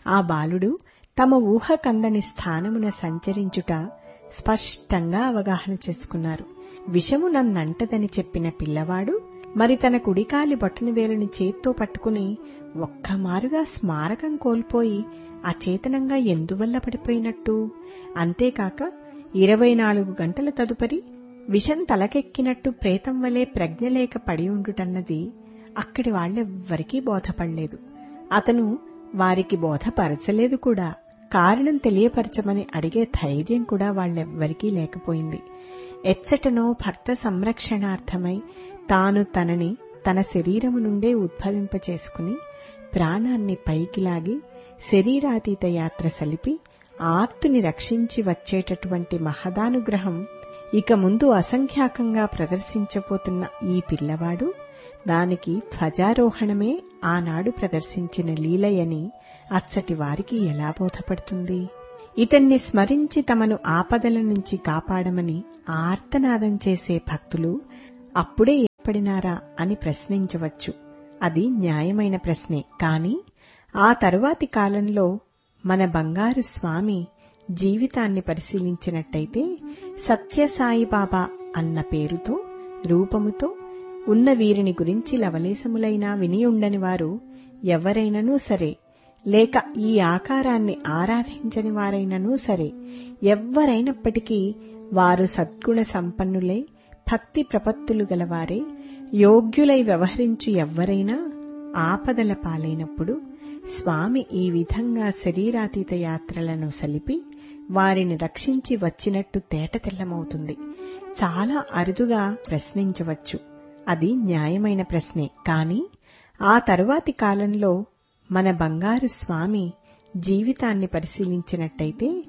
ఆ బాలుడు తమ ఊహ కందని స్థానమున సంచరించుట స్పష్టంగా అవగాహన చేసుకున్నారు విషము నన్నంటదని చెప్పిన పిల్లవాడు మరి తన కుడికాలి బొట్టనవేలుని చేత్తో పట్టుకుని ఒక్కమారుగా స్మారకం కోల్పోయి అచేతనంగా ఎందువల్ల పడిపోయినట్టు అంతేకాక ఇరవై నాలుగు గంటల తదుపరి విషం తలకెక్కినట్టు ప్రేతం వలె ప్రజ్ఞలేక పడి ఉండుటన్నది అక్కడి వాళ్ళెవ్వరికీ బోధపడలేదు అతను వారికి బోధపరచలేదు కూడా కారణం తెలియపరచమని అడిగే ధైర్యం కూడా వాళ్ళెవ్వరికీ లేకపోయింది ఎచ్చటనో భక్త సంరక్షణార్థమై తాను తనని తన శరీరము నుండే ఉద్భవింపచేసుకుని ప్రాణాన్ని పైకి లాగి శరీరాతీత యాత్ర సలిపి ఆర్తుని రక్షించి వచ్చేటటువంటి మహదానుగ్రహం ఇక ముందు అసంఖ్యాకంగా ప్రదర్శించబోతున్న ఈ పిల్లవాడు దానికి ధ్వజారోహణమే ఆనాడు ప్రదర్శించిన లీలయని అచ్చటి వారికి ఎలా బోధపడుతుంది ఇతన్ని స్మరించి తమను ఆపదల నుంచి కాపాడమని ఆర్తనాదం చేసే భక్తులు అప్పుడే ఏర్పడినారా అని ప్రశ్నించవచ్చు అది న్యాయమైన ప్రశ్నే కాని ఆ తరువాతి కాలంలో మన బంగారు స్వామి జీవితాన్ని పరిశీలించినట్టయితే సత్యసాయిబాబా అన్న పేరుతో రూపముతో ఉన్న వీరిని గురించి లవలేశములైనా వినియుండని వారు ఎవరైననూ సరే లేక ఈ ఆకారాన్ని ఆరాధించని వారైననూ సరే ఎవ్వరైనప్పటికీ వారు సద్గుణ సంపన్నులై భక్తి ప్రపత్తులు గలవారే యోగ్యులై వ్యవహరించు ఎవ్వరైనా ఆపదల పాలైనప్పుడు స్వామి ఈ విధంగా శరీరాతీత యాత్రలను సలిపి వారిని రక్షించి వచ్చినట్టు తేటతెల్లమవుతుంది చాలా అరుదుగా ప్రశ్నించవచ్చు అది న్యాయమైన ప్రశ్నే కాని ఆ తరువాతి కాలంలో మన బంగారు స్వామి జీవితాన్ని పరిశీలించినట్టయితే